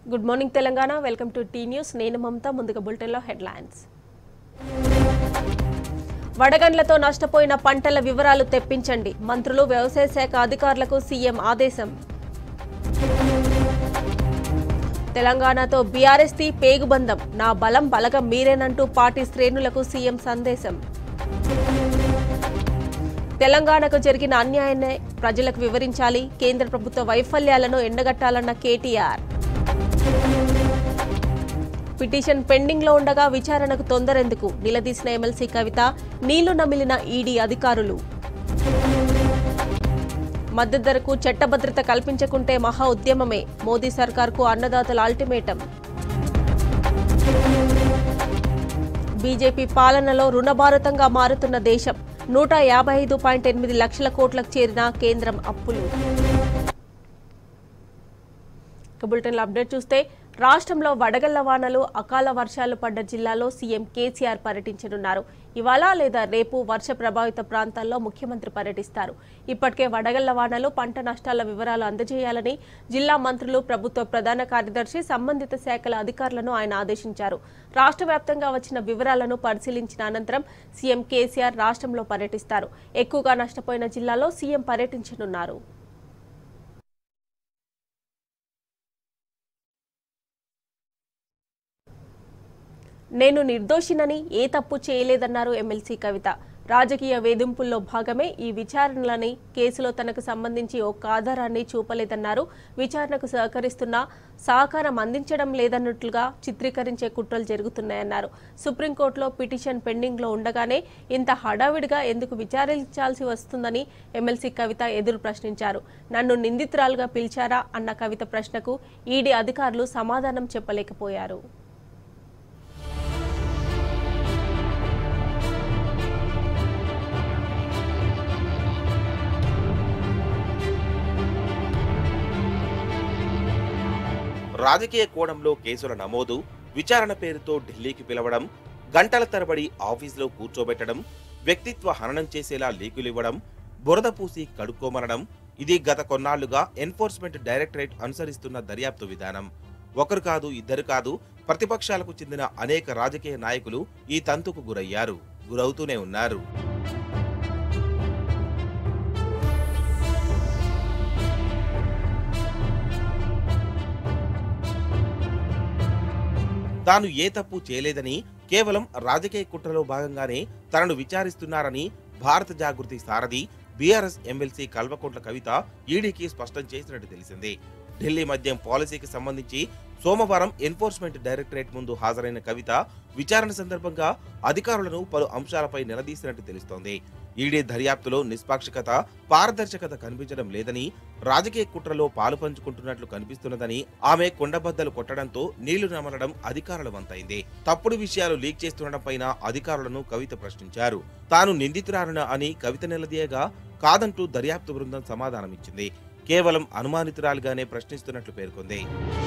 good morning Telangana welcome to T News నేను మమత ముందుగా బులెటిన్లో హెడ్లైన్స్ వడగండ్లతో నష్టపోయిన పంటల వివరాలు తెప్పించండి మంత్రులు వ్యవసాయ శాఖ అధికారులకు సీఎం ఆదేశం తెలంగాణతో బీఆర్ఎస్ ది పేగుబంధం నా బలం బలగం మీరేనంటూ పార్టీ శ్రేణులకు సీఎం సందేశం తెలంగాణకు జరిగిన అన్యాయాన్ని ప్రజలకు వివరించాలి కేంద్ర ప్రభుత్వ వైఫల్యాలను ఎండగట్టాలన్న కేటీఆర్ పిటిషన్ పెండింగ్ లో ఉండగా విచారణకు తొందరెందుకు నిలదీసిన ఎమ్మెల్సీ కవిత నీళ్లు నమిలిన ఈడీ అధికారులు మద్దతు ధరకు చట్టభద్రత కల్పించకుంటే మహా ఉద్యమమే మోదీ సర్కార్కు అన్నదాతల అల్టిమేటం బీజేపీ పాలనలో రుణభారతంగా మారుతున్న దేశం నూట యాభై ఐదు పాయింట్ ఎనిమిది లక్షల కోట్లకు చేరిన కేంద్రం అప్పులు ఇక బులెటిన్లో అప్డేట్ చూస్తే రాష్ట్రంలో వడగళ్ల వానలు అకాల వర్షాలు పడ్డ జిల్లాలో సీఎం కేసీఆర్ పర్యటించనున్నారు ఇవాళ లేదా రేపు వర్ష ప్రభావిత ప్రాంతాల్లో ముఖ్యమంత్రి పర్యటిస్తారు ఇప్పటికే వడగళ్ల వానలు పంట నష్టాల వివరాలు అందజేయాలని జిల్లా మంత్రులు ప్రభుత్వ ప్రధాన కార్యదర్శి సంబంధిత శాఖల అధికారులను ఆయన ఆదేశించారు రాష్ట్ర వ్యాప్తంగా వచ్చిన వివరాలను పరిశీలించిన అనంతరం సీఎం కేసీఆర్ రాష్ట్రంలో పర్యటిస్తారు ఎక్కువగా నష్టపోయిన జిల్లాలో సీఎం పర్యటించనున్నారు నేను నిర్దోషినని ఏ తప్పు చేయలేదన్నారు ఎమ్మెల్సీ కవిత రాజకీయ వేధింపుల్లో భాగమే ఈ విచారణలని కేసులో తనకు సంబంధించి ఒక్క ఆధారాన్ని చూపలేదన్నారు విచారణకు సహకరిస్తున్నా సహకారం అందించడం లేదన్నట్లుగా చిత్రీకరించే కుట్రలు జరుగుతున్నాయన్నారు సుప్రీంకోర్టులో పిటిషన్ పెండింగ్లో ఉండగానే ఇంత హడావిడిగా ఎందుకు విచారించాల్సి వస్తుందని ఎమ్మెల్సీ కవిత ఎదురు ప్రశ్నించారు నన్ను నిందితురాలుగా పిలిచారా అన్న కవిత ప్రశ్నకు ఈడీ అధికారులు సమాధానం చెప్పలేకపోయారు రాజకీయ కోణంలో కేసుల నమోదు విచారణ పేరుతో ఢిల్లీకి పిలవడం గంటల తరబడి ఆఫీసులో కూర్చోబెట్టడం వ్యక్తిత్వ హననం చేసేలా లీకులివ్వడం బురద పూసి కడుక్కోమనడం ఇది గత కొన్నాళ్లుగా ఎన్ఫోర్స్మెంట్ డైరెక్టరేట్ అనుసరిస్తున్న దర్యాప్తు విధానం ఒకరు కాదు ఇద్దరు కాదు ప్రతిపక్షాలకు చెందిన అనేక రాజకీయ నాయకులు ఈ తంతుకు గురయ్యారు గురవుతూనే ఉన్నారు తాను ఏ తప్పు చేయలేదని కేవలం రాజకీయ కుట్రలో భాగంగానే తనను విచారిస్తున్నారని భారత జాగృతి సారథి బీఆర్ఎస్ ఎమ్మెల్సీ కల్వకుంట్ల కవిత ఈడీకి స్పష్టం చేసినట్టు తెలిసింది ఢిల్లీ మద్యం పాలసీకి సంబంధించి సోమవారం ఎన్ఫోర్స్మెంట్ డైరెక్టరేట్ ముందు హాజరైన కవిత విచారణ సందర్భంగా అధికారులను పలు అంశాలపై నిలదీసినట్టు తెలుస్తోంది ఈడీ దర్యాప్తులో నిష్పాక్షికత పారదర్శకత కనిపించడం లేదని రాజకీయ కుట్రలో పాలు పంచుకుంటున్నట్లు కనిపిస్తున్నదని ఆమె కొండబద్దలు కొట్టడంతో నీళ్లు నమలడం అధికారుల వంతైంది తప్పుడు విషయాలు లీక్ చేస్తుండటంపైన అధికారులను కవిత ప్రశ్నించారు తాను నిందితురాలన అని కవిత నిలదీయగా కాదంటూ దర్యాప్తు బృందం సమాధానమిచ్చింది కేవలం అనుమానితురాలుగానే ప్రశ్నిస్తున్నట్లు పేర్కొంది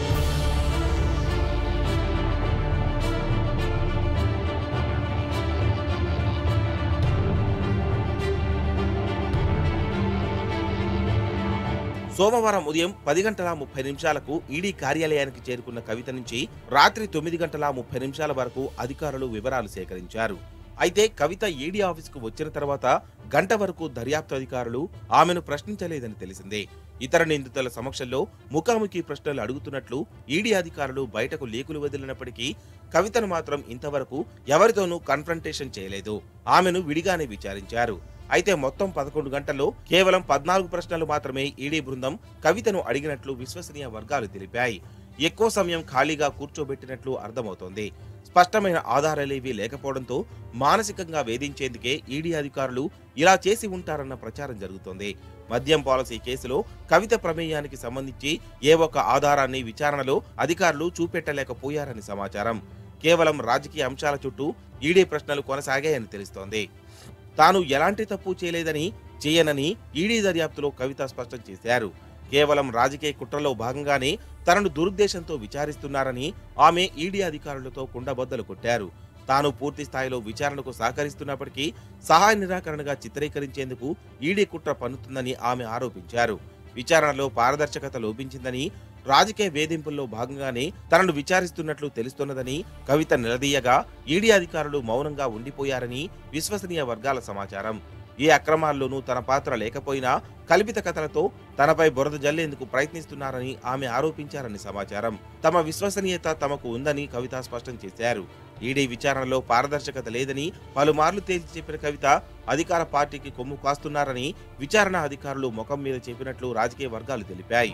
సోమవారం ఉదయం పది గంటల ముప్పై నిమిషాలకు ఈడీ కార్యాలయానికి చేరుకున్న కవిత నుంచి రాత్రి తొమ్మిది గంటల ముప్పై నిమిషాల వరకు అధికారులు వివరాలు సేకరించారు అయితే కవిత ఈడీ ఆఫీసుకు వచ్చిన తర్వాత గంట వరకు దర్యాప్తు అధికారులు ఆమెను ప్రశ్నించలేదని తెలిసిందే ఇతర నిందితుల సమక్షంలో ముఖాముఖి ప్రశ్నలు అడుగుతున్నట్లు ఈడీ అధికారులు బయటకు లేకులు వదిలినప్పటికీ కవితను మాత్రం ఇంతవరకు ఎవరితోనూ కన్ఫ్రంటేషన్ చేయలేదు ఆమెను విడిగానే విచారించారు అయితే మొత్తం పదకొండు గంటల్లో కేవలం పద్నాలుగు ప్రశ్నలు మాత్రమే ఈడీ బృందం కవితను అడిగినట్లు విశ్వసనీయ వర్గాలు తెలిపాయి ఎక్కువ సమయం ఖాళీగా కూర్చోబెట్టినట్లు అర్థమవుతోంది స్పష్టమైన ఆధారాలేవీ లేకపోవడంతో మానసికంగా వేధించేందుకే ఈడీ అధికారులు ఇలా చేసి ఉంటారన్న ప్రచారం జరుగుతోంది మద్యం పాలసీ కేసులో కవిత ప్రమేయానికి సంబంధించి ఏ ఒక్క ఆధారాన్ని విచారణలో అధికారులు చూపెట్టలేకపోయారని సమాచారం కేవలం రాజకీయ అంశాల చుట్టూ ఈడీ ప్రశ్నలు కొనసాగాయని తెలుస్తోంది తాను ఎలాంటి తప్పు చేయలేదని చేయనని ఈడీ దర్యాప్తులో కవిత స్పష్టం చేశారు కేవలం రాజకీయ కుట్రలో భాగంగానే తనను దురుద్దేశంతో విచారిస్తున్నారని ఆమె ఈడీ అధికారులతో కుండబద్దలు కొట్టారు తాను పూర్తి స్థాయిలో విచారణకు సహకరిస్తున్నప్పటికీ సహాయ నిరాకరణగా చిత్రీకరించేందుకు ఈడీ కుట్ర పన్నుతుందని ఆమె ఆరోపించారు విచారణలో పారదర్శకత లోపించిందని రాజకీయ వేధింపుల్లో భాగంగానే తనను విచారిస్తున్నట్లు తెలుస్తున్నదని కవిత నిలదీయగా ఈడీ అధికారులు మౌనంగా ఉండిపోయారని విశ్వసనీయ వర్గాల సమాచారం ఈ అక్రమాల్లోనూ తన పాత్ర లేకపోయినా కల్పిత కథలతో తనపై బురద జల్లేందుకు ప్రయత్నిస్తున్నారని ఆమె ఆరోపించారని సమాచారం తమ విశ్వసనీయత తమకు ఉందని కవిత స్పష్టం చేశారు ఈడీ విచారణలో పారదర్శకత లేదని పలుమార్లు తేల్చి చెప్పిన కవిత అధికార పార్టీకి కొమ్ము కాస్తున్నారని విచారణ అధికారులు ముఖం మీద చెప్పినట్లు రాజకీయ వర్గాలు తెలిపాయి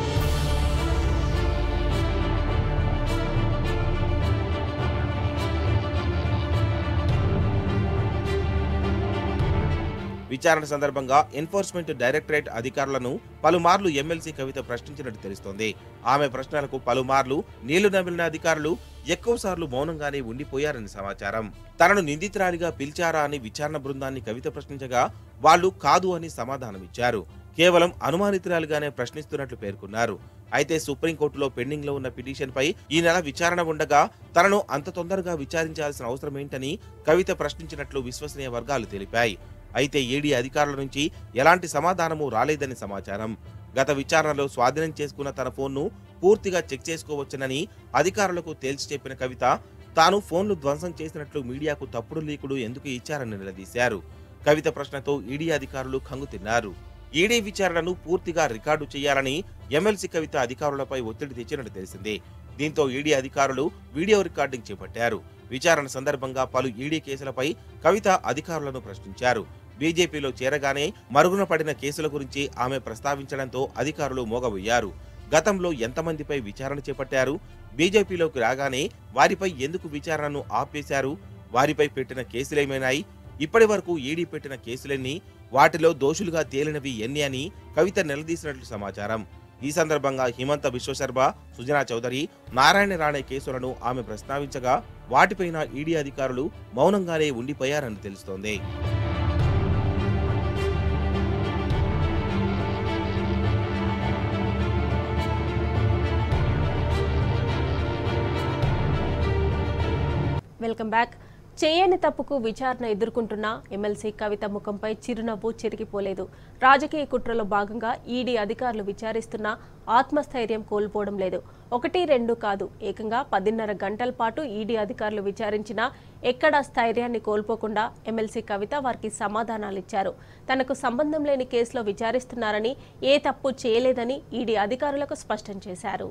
విచారణ సందర్భంగా ఎన్ఫోర్స్మెంట్ డైరెక్టరేట్ అధికారులను పలుమార్లు ఎమ్మెల్సీ కవిత ప్రశ్నించినట్టు తెలుస్తోంది ఆమె ప్రశ్నలకు పలుమార్లు నీళ్లు నమిలిన అధికారులు ఎక్కువ సార్లు మౌనంగానే ఉండిపోయారని సమాచారం తనను నిందితురాలిగా పిలిచారా అని విచారణ బృందాన్ని కవిత ప్రశ్నించగా వాళ్ళు కాదు అని సమాధానమిచ్చారు కేవలం అనుమానితురాలుగానే ప్రశ్నిస్తున్నట్లు పేర్కొన్నారు అయితే సుప్రీంకోర్టులో పెండింగ్ లో ఉన్న పిటిషన్ పై ఈ నెల విచారణ ఉండగా తనను అంత తొందరగా విచారించాల్సిన అవసరం ఏంటని కవిత ప్రశ్నించినట్లు విశ్వసనీయ వర్గాలు తెలిపాయి అయితే ఈడీ అధికారుల నుంచి ఎలాంటి సమాధానము రాలేదని సమాచారం గత విచారణలో స్వాధీనం చేసుకున్న తన ఫోన్ను పూర్తిగా చెక్ చేసుకోవచ్చునని అధికారులకు తేల్చి చెప్పిన కవిత తాను ఫోన్లు ధ్వంసం చేసినట్లు మీడియాకు తప్పుడు లీకులు ఎందుకు ఇచ్చారని నిలదీశారు కవిత ప్రశ్నతో ఈడీ అధికారులు కంగు తిన్నారు ఈడీ విచారణను పూర్తిగా రికార్డు చేయాలని ఎమ్మెల్సీ కవిత అధికారులపై ఒత్తిడి తెచ్చినట్టు తెలిసింది దీంతో ఈడీ అధికారులు వీడియో రికార్డింగ్ చేపట్టారు విచారణ సందర్భంగా పలు ఈడీ కేసులపై కవిత అధికారులను ప్రశ్నించారు బీజేపీలో చేరగానే మరుగున పడిన కేసుల గురించి ఆమె ప్రస్తావించడంతో అధికారులు మోగబోయారు గతంలో ఎంతమందిపై విచారణ చేపట్టారు బీజేపీలోకి రాగానే వారిపై ఎందుకు విచారణను ఆపేశారు వారిపై పెట్టిన కేసులేమైనాయి ఇప్పటి వరకు ఈడీ పెట్టిన కేసులెన్ని వాటిలో దోషులుగా తేలినవి ఎన్ని అని కవిత నిలదీసినట్లు సమాచారం ఈ సందర్భంగా హిమంత విశ్వశర్మ సుజనా చౌదరి నారాయణ రాణే కేసులను ఆమె ప్రస్తావించగా వాటిపైన ఈడీ అధికారులు మౌనంగానే ఉండిపోయారని తెలుస్తోంది వెల్కమ్ బ్యాక్ చేయని తప్పుకు విచారణ ఎదుర్కొంటున్న ఎమ్మెల్సీ కవిత ముఖంపై చిరునవ్వు చెరిగిపోలేదు రాజకీయ కుట్రలో భాగంగా ఈడీ అధికారులు విచారిస్తున్న ఆత్మస్థైర్యం కోల్పోవడం లేదు ఒకటి రెండు కాదు ఏకంగా పదిన్నర గంటల పాటు ఈడీ అధికారులు విచారించినా ఎక్కడా స్థైర్యాన్ని కోల్పోకుండా ఎమ్మెల్సీ కవిత వారికి సమాధానాలిచ్చారు తనకు సంబంధం లేని కేసులో విచారిస్తున్నారని ఏ తప్పు చేయలేదని ఈడీ అధికారులకు స్పష్టం చేశారు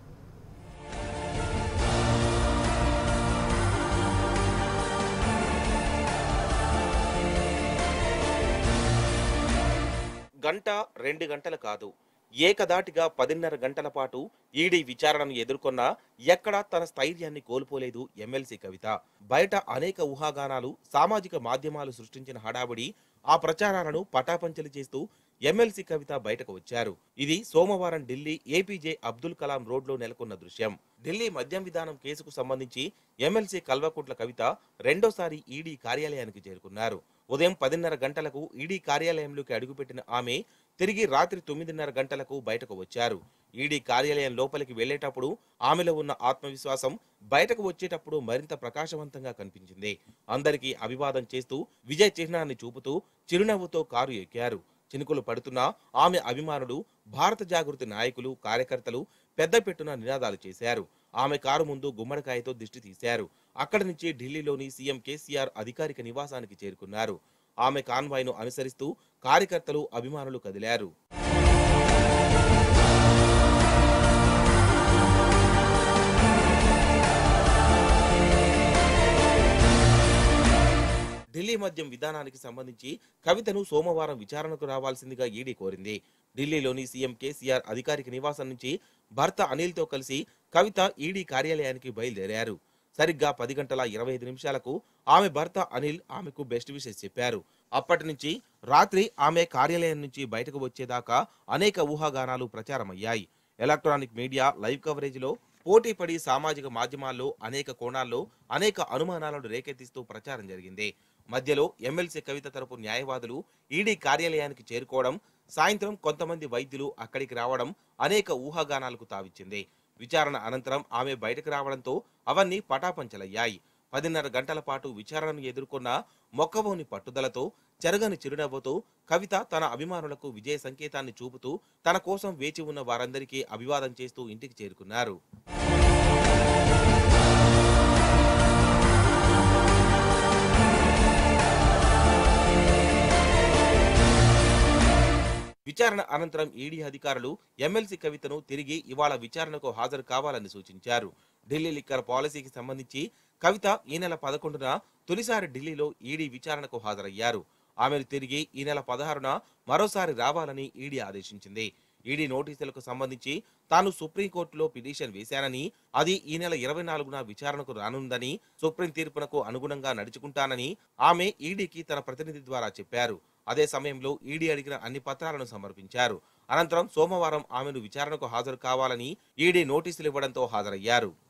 గంట రెండు గంటలు కాదు ఏకదాటిగా పదిన్నర గంటల పాటు ఈడీ విచారణను ఎదుర్కొన్నా ఎక్కడా తన స్థైర్యాన్ని కోల్పోలేదు ఎమ్మెల్సీ కవిత బయట అనేక ఊహాగానాలు సామాజిక మాధ్యమాలు సృష్టించిన హడావుడి ఆ ప్రచారాలను పటాపంచలు చేస్తూ ఎమ్మెల్సీ కవిత బయటకు వచ్చారు ఇది సోమవారం ఢిల్లీ ఏపీజే అబ్దుల్ కలాం రోడ్లో నెలకొన్న దృశ్యం ఢిల్లీ మద్యం విధానం కేసుకు సంబంధించి ఎమ్మెల్సీ కల్వకుంట్ల కవిత రెండోసారి ఈడీ కార్యాలయానికి చేరుకున్నారు ఉదయం పదిన్నర గంటలకు ఈడీ కార్యాలయంలోకి అడుగుపెట్టిన ఆమె తిరిగి రాత్రి తొమ్మిదిన్నర గంటలకు బయటకు వచ్చారు ఈడీ కార్యాలయం లోపలికి వెళ్లేటప్పుడు ఆమెలో ఉన్న ఆత్మవిశ్వాసం బయటకు వచ్చేటప్పుడు మరింత ప్రకాశవంతంగా కనిపించింది అందరికీ అభివాదం చేస్తూ విజయ్ చిహ్నాన్ని చూపుతూ చిరునవ్వుతో కారు ఎక్కారు చినుకులు పడుతున్నా ఆమె అభిమానులు భారత జాగృతి నాయకులు కార్యకర్తలు పెద్ద పెట్టున నినాదాలు చేశారు ఆమె కారు ముందు గుమ్మడికాయతో దిష్టి తీశారు అక్కడి నుంచి ఢిల్లీలోని సీఎం కేసీఆర్ అధికారిక నివాసానికి చేరుకున్నారు ఆమె కాన్వాయ్ను అనుసరిస్తూ కార్యకర్తలు అభిమానులు కదిలారు ఢిల్లీ మద్యం విధానానికి సంబంధించి కవితను సోమవారం విచారణకు రావాల్సిందిగా ఈడీ కోరింది ఢిల్లీలోని సీఎం కేసీఆర్ అధికారిక నివాసం నుంచి భర్త అనిల్తో కలిసి కవిత ఈడీ కార్యాలయానికి బయలుదేరారు సరిగ్గా పది గంటల ఇరవై ఐదు నిమిషాలకు ఆమె భర్త అనిల్ ఆమెకు బెస్ట్ విషెస్ చెప్పారు అప్పటి నుంచి రాత్రి ఆమె కార్యాలయం నుంచి బయటకు వచ్చేదాకా అనేక ఊహాగానాలు ప్రచారమయ్యాయి ఎలక్ట్రానిక్ మీడియా లైవ్ కవరేజ్లో పోటీ పడి సామాజిక మాధ్యమాల్లో అనేక కోణాల్లో అనేక అనుమానాలను రేకెత్తిస్తూ ప్రచారం జరిగింది మధ్యలో ఎమ్మెల్సీ కవిత తరపు న్యాయవాదులు ఈడీ కార్యాలయానికి చేరుకోవడం సాయంత్రం కొంతమంది వైద్యులు అక్కడికి రావడం అనేక ఊహాగానాలకు తావిచ్చింది విచారణ అనంతరం ఆమె బయటకు రావడంతో అవన్నీ పటాపంచలయ్యాయి పదిన్నర గంటల పాటు విచారణను ఎదుర్కొన్న మొక్కవోని పట్టుదలతో చెరగని చిరునవ్వుతో కవిత తన అభిమానులకు విజయ సంకేతాన్ని చూపుతూ తన కోసం వేచి ఉన్న వారందరికీ అభివాదం చేస్తూ ఇంటికి చేరుకున్నారు విచారణ అనంతరం ఈడీ అధికారులు ఎమ్మెల్సీ కవితను తిరిగి ఇవాళ విచారణకు హాజరు కావాలని సూచించారు ఢిల్లీ లిక్కర్ పాలసీకి సంబంధించి కవిత ఈ నెల పదకొండున తొలిసారి ఢిల్లీలో ఈడీ విచారణకు హాజరయ్యారు ఆమెను తిరిగి ఈ నెల పదహారున మరోసారి రావాలని ఈడీ ఆదేశించింది ఈడీ నోటీసులకు సంబంధించి తాను సుప్రీంకోర్టులో పిటిషన్ వేశానని అది ఈ నెల ఇరవై నాలుగున విచారణకు రానుందని సుప్రీం తీర్పునకు అనుగుణంగా నడుచుకుంటానని ఆమె ఈడీకి తన ప్రతినిధి ద్వారా చెప్పారు అదే సమయంలో ఈడీ అడిగిన అన్ని పత్రాలను సమర్పించారు అనంతరం సోమవారం ఆమెను విచారణకు హాజరు కావాలని ఈడీ నోటీసులు ఇవ్వడంతో హాజరయ్యారు